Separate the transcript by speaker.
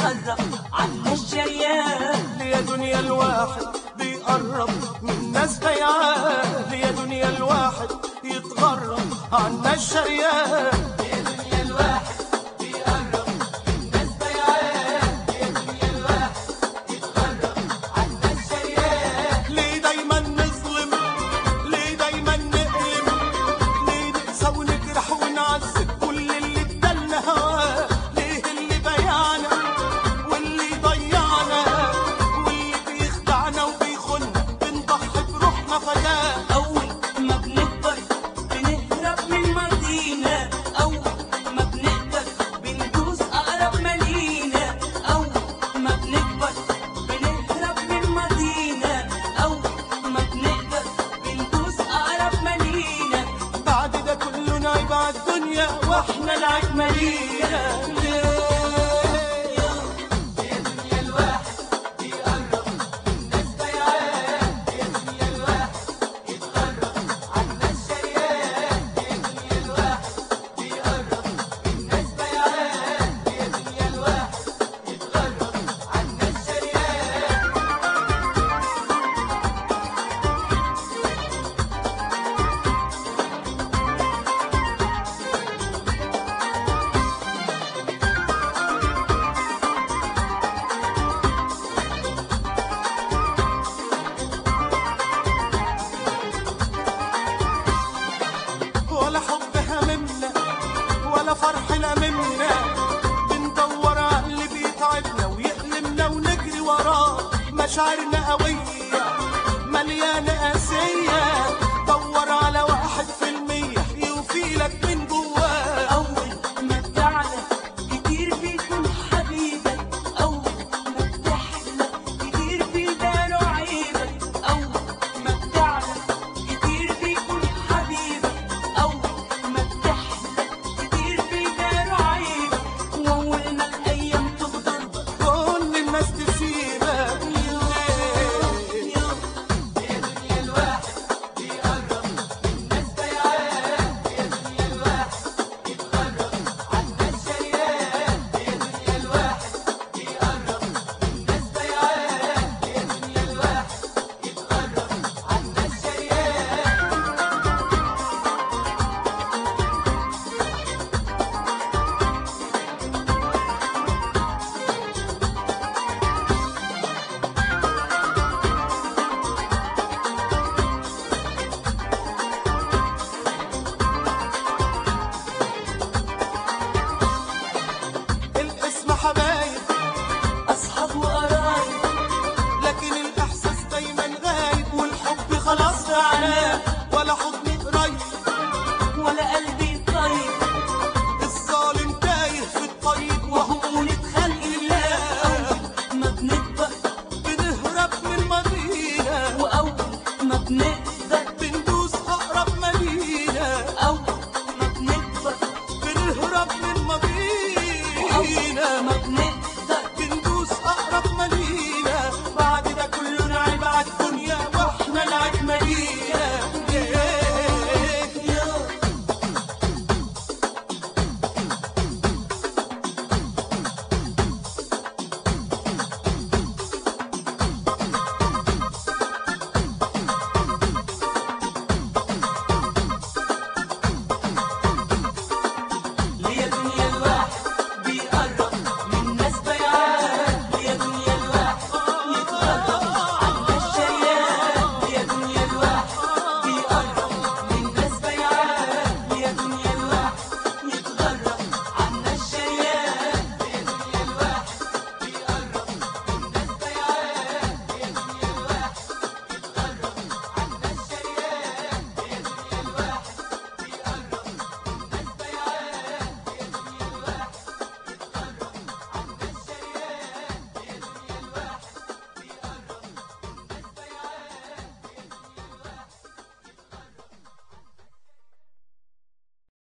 Speaker 1: يتغرب عنا الشريان
Speaker 2: يا دنيا الواحد بيقرب من ناس بيعان يا دنيا الواحد يتغرب عنا الشريان ليه دايما نظلم ليه دايما نقلم ليه نقسى ونجرح ونعذب كل اللي ادالنا هواه ليه اللي بيعنا واللي ضيعنا واللي بيخدعنا وبيخنا بنضحي بروحنا فداه
Speaker 1: أول ما بنكبر بنهرب من المدينة أول ما بنقدر بندوس أقرب مدينة أول ما بنكبر بنهرب من المدينة أول ما بنقدر بندوس أقرب مدينة
Speaker 2: بعد ده كله نعيب على الدنيا واحنا العيب مالينا ليه؟ ولا حب هممنا ولا فرح لممنا بندور على اللي بيتعبنا ويألمنا ونجري وراه مشاعرنا قوية مليانة قاسية